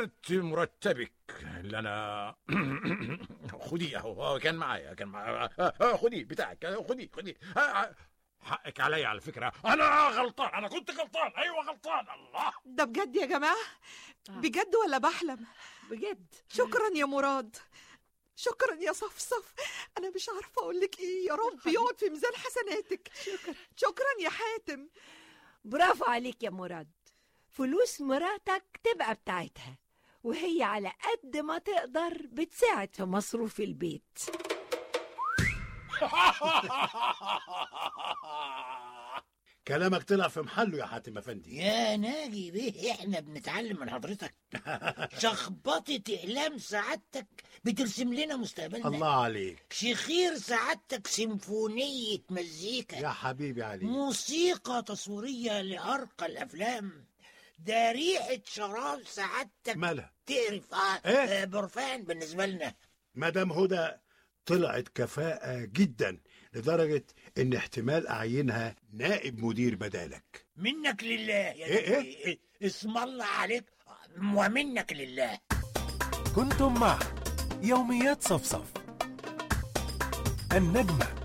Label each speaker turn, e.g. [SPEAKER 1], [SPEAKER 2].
[SPEAKER 1] كارت مرتبك اللي انا خديه اهو كان معايا كان معايا خديه بتاعك خديه خديه حقك عليا على فكره انا غلطان انا كنت غلطان ايوه غلطان الله
[SPEAKER 2] ده بجد يا جماعة بجد ولا بحلم
[SPEAKER 3] بجد
[SPEAKER 2] شكرا يا مراد شكرا يا صفصف انا مش عارفه اقول لك ايه يا رب يقعد في ميزان حسناتك
[SPEAKER 3] شكرا
[SPEAKER 2] شكرا يا حاتم
[SPEAKER 3] برافو عليك يا مراد فلوس مراتك تبقى بتاعتها وهي على قد ما تقدر بتساعد في مصروف البيت
[SPEAKER 4] كلامك طلع في محله يا حاتم افندي
[SPEAKER 5] يا ناجي بيه احنا بنتعلم من حضرتك شخبطة اقلام سعادتك بترسم لنا مستقبلنا
[SPEAKER 4] الله عليك
[SPEAKER 5] شخير سعادتك سيمفونية مزيكا
[SPEAKER 4] يا حبيبي عليك
[SPEAKER 5] موسيقى تصويرية لأرقى الأفلام ده ريحة شراب سعادتك
[SPEAKER 4] مالها
[SPEAKER 5] تقرف آه
[SPEAKER 4] إيه؟
[SPEAKER 5] آه، برفان بالنسبة لنا
[SPEAKER 4] مدام هدى طلعت كفاءة جدا لدرجة ان احتمال اعينها نائب مدير بدالك
[SPEAKER 5] منك لله يا
[SPEAKER 4] إيه،
[SPEAKER 5] ناجي إيه؟ اسم الله عليك ومنك لله
[SPEAKER 6] كنتم مع يوميات صفصف النجمه